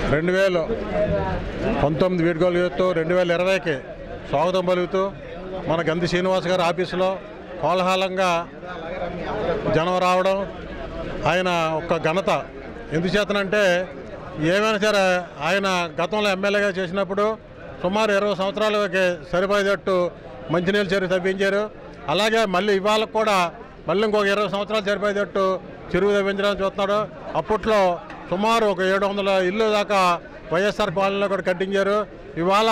రెండు వేలు పంతొమ్మిది వీడ్కోలు చేస్తూ రెండు వేల ఇరవైకి స్వాగతం పలుకుతూ మన గంధి శ్రీనివాస్ గారి ఆఫీసులో కోలాహలంగా జనం రావడం ఆయన ఒక ఘనత ఎందుచేతనంటే ఏమైనా సరే ఆయన గతంలో ఎమ్మెల్యేగా చేసినప్పుడు సుమారు ఇరవై సంవత్సరాలకి సరిపోయేటట్టు మంచినీళ్ళు చెరువు తవ్వించారు అలాగే మళ్ళీ ఇవాళ కూడా మళ్ళీ ఇంకొక ఇరవై సంవత్సరాలు సరిపోయేటట్టు చెరువు తవ్వించడానికి చూస్తున్నాడు అప్పట్లో సుమారు ఒక ఏడు వందల ఇల్లు దాకా వైఎస్ఆర్ కాలనీలో కూడా కట్టించారు ఇవాళ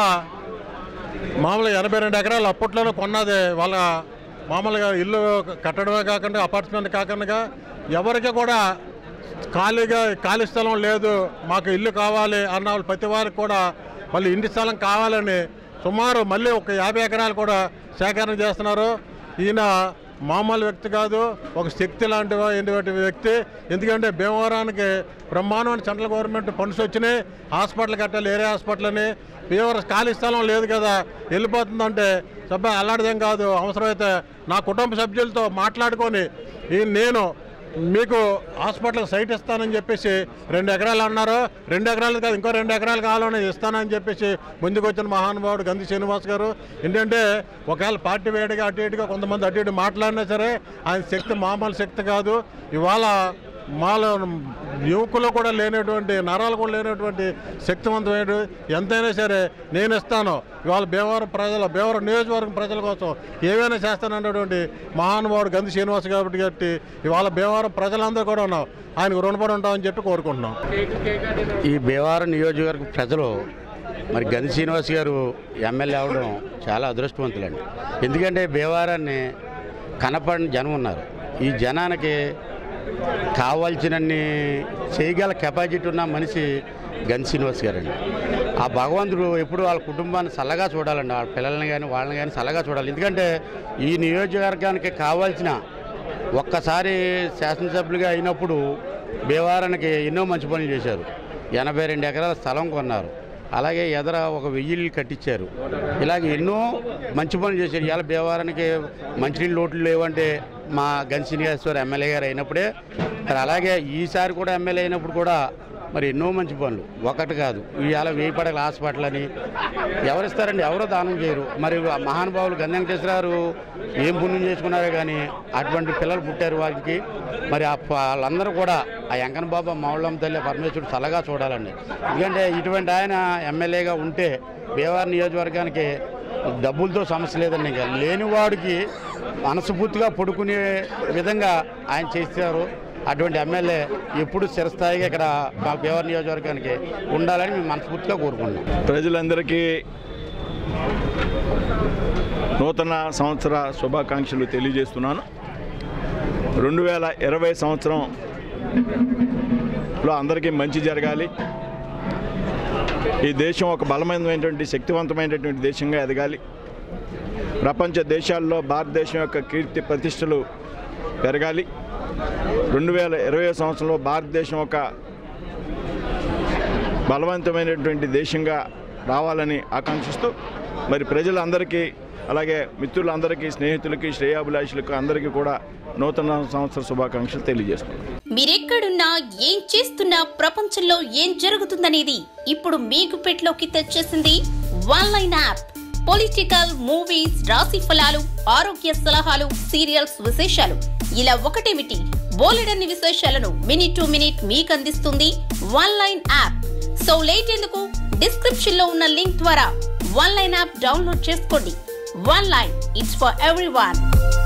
మామూలుగా ఎనభై రెండు ఎకరాలు అప్పట్లోనే కొన్నది వాళ్ళ మామూలుగా ఇల్లు కట్టడమే కాకుండా అపార్ట్మెంట్ కాకుండా ఎవరికి కూడా ఖాళీగా ఖాళీ స్థలం లేదు మాకు ఇల్లు కావాలి అన్న వాళ్ళు ప్రతి వారికి కూడా మళ్ళీ ఇంటి స్థలం కావాలని సుమారు మళ్ళీ ఒక యాభై ఎకరాలు కూడా సేకరణ చేస్తున్నారు ఈయన మామూలు వ్యక్తి కాదు ఒక శక్తి లాంటి ఏంటి వ్యక్తి ఎందుకంటే భీమవరానికి బ్రహ్మాండమైన సెంట్రల్ గవర్నమెంట్ ఫండ్స్ వచ్చినాయి హాస్పిటల్ కట్టాలి ఏరియా హాస్పిటల్ అని భీమవరం ఖాళీ స్థలం లేదు కదా వెళ్ళిపోతుందంటే సభ అలాంటిదేం కాదు అవసరమైతే నా కుటుంబ సభ్యులతో మాట్లాడుకొని ఈ నేను మీకు హాస్పిటల్ సైట్ ఇస్తానని చెప్పేసి రెండు ఎకరాలు అన్నారు రెండు ఎకరాలు కాదు ఇంకో రెండు ఎకరాలు కావాలని ఇస్తానని చెప్పేసి ముందుకు వచ్చిన మహానుభావుడు గంధి శ్రీనివాస్ గారు ఏంటంటే ఒకవేళ పార్టీ వేడిగా అటు ఇటుగా కొంతమంది అటు ఇటు మాట్లాడినా సరే ఆయన శక్తి మామూలు శక్తి కాదు ఇవాళ మాలో యువకులు కూడా లేనటువంటి నరాలు కూడా లేనటువంటి శక్తివంతమైన ఎంతైనా సరే నేను ఇస్తాను ఇవాళ భీమవరం ప్రజల భీమవరం నియోజకవర్గం ప్రజల కోసం ఏవైనా చేస్తానన్నటువంటి మహానుభావుడు గంధి శ్రీనివాస్ కాబట్టి కాబట్టి ఇవాళ భీమవరం ప్రజలందరూ కూడా ఉన్నాం ఆయనకు రుణపడి ఉంటామని చెప్పి కోరుకుంటున్నాం ఈ భీమవరం నియోజకవర్గ ప్రజలు మరి గంధి శ్రీనివాస్ గారు ఎమ్మెల్యే అవడం చాలా అదృష్టవంతులండి ఎందుకంటే భీమవరాన్ని కనపడిన జనం ఉన్నారు ఈ జనానికి కావాల్సినన్ని చేయగల కెపాసిటీ ఉన్న మనిషి గన్ శ్రీనివాస్ గారండి ఆ భగవంతుడు ఎప్పుడు వాళ్ళ కుటుంబాన్ని చల్లగా చూడాలండి వాళ్ళ పిల్లల్ని కానీ వాళ్ళని కానీ చల్లగా చూడాలి ఎందుకంటే ఈ నియోజకవర్గానికి కావాల్సిన ఒక్కసారి శాసనసభ్యులుగా అయినప్పుడు భీమవరానికి ఎన్నో మంచి పనులు చేశారు ఎనభై రెండు ఎకరాల స్థలం కొన్నారు అలాగే ఎదర ఒక వెయ్యిళ్ళు కట్టించారు ఇలాగ ఎన్నో మంచి పనులు చేశారు ఇవాళ భీమవరానికి మంచినీళ్ళు లోట్లు లేవంటే మా గన్సినియేశ్వర్ ఎమ్మెల్యే గారు అయినప్పుడే మరి అలాగే ఈసారి కూడా ఎమ్మెల్యే అయినప్పుడు కూడా మరి ఎన్నో మంచి పనులు ఒకటి కాదు ఇవాళ వెయ్యి పడగల హాస్పిటల్ అని ఎవరిస్తారండి ఎవరో దానం చేయరు మరి ఆ మహానుభావులు గంధ వెంకటేశ్వరరావు ఏం పుణ్యం చేసుకున్నారో కానీ అటువంటి పిల్లలు పుట్టారు వారికి మరి ఆ ప- వాళ్ళందరూ కూడా ఆ వెంకన్న బాబా మావుళ్ళమ్మ తల్లి పరమేశ్వరుడు చల్లగా చూడాలండి ఎందుకంటే ఇటువంటి ఆయన ఎమ్మెల్యేగా ఉంటే భీమవరం నియోజకవర్గానికి డబ్బులతో సమస్య లేదండి ఇంకా లేనివాడికి మనస్ఫూర్తిగా పడుకునే విధంగా ఆయన చేస్తారు అటువంటి ఎమ్మెల్యే ఎప్పుడు చిరస్థాయిగా ఇక్కడ మా భీమవరం నియోజకవర్గానికి ఉండాలని మేము మనస్ఫూర్తిగా కోరుకుంటున్నాం ప్రజలందరికీ నూతన సంవత్సర శుభాకాంక్షలు తెలియజేస్తున్నాను రెండు వేల ఇరవై సంవత్సరంలో అందరికీ మంచి జరగాలి ఈ దేశం ఒక బలమైనటువంటి శక్తివంతమైనటువంటి దేశంగా ఎదగాలి ప్రపంచ దేశాల్లో భారతదేశం యొక్క కీర్తి ప్రతిష్టలు పెరగాలి రెండు వేల ఇరవై సంవత్సరంలో భారతదేశం ఒక బలవంతమైనటువంటి దేశంగా రావాలని ఆకాంక్షిస్తూ మరి ప్రజలందరికీ అలాగే మిత్రులందరికీ స్నేహితులకి శ్రేయాభిలాషులకు అందరికీ కూడా నూతన సంవత్సర శుభాకాంక్షలు తెలియజేస్తున్నాను మీరెక్కడున్నా ఏం చేస్తున్నా ప్రపంచంలో ఏం జరుగుతుందనేది ఇప్పుడు మీకు పెట్లోకి తెచ్చేసింది one line app political movies రాశి ఫలాలు ఆరోగ్య సలహాలు సీరియల్స్ విశేషాలు ఇలా ఒకటేమిటి బోలెడన్ని విశేషాలను మినిట్ టు మినిట్ మీకు అందిస్తుంది one line app so late ఎందుకు డిస్క్రిప్షన్ లో ఉన్న లింక్ ద్వారా వన్ లైన్ యాప్ డౌన్లోడ్ చేసుకోండి one line it's for every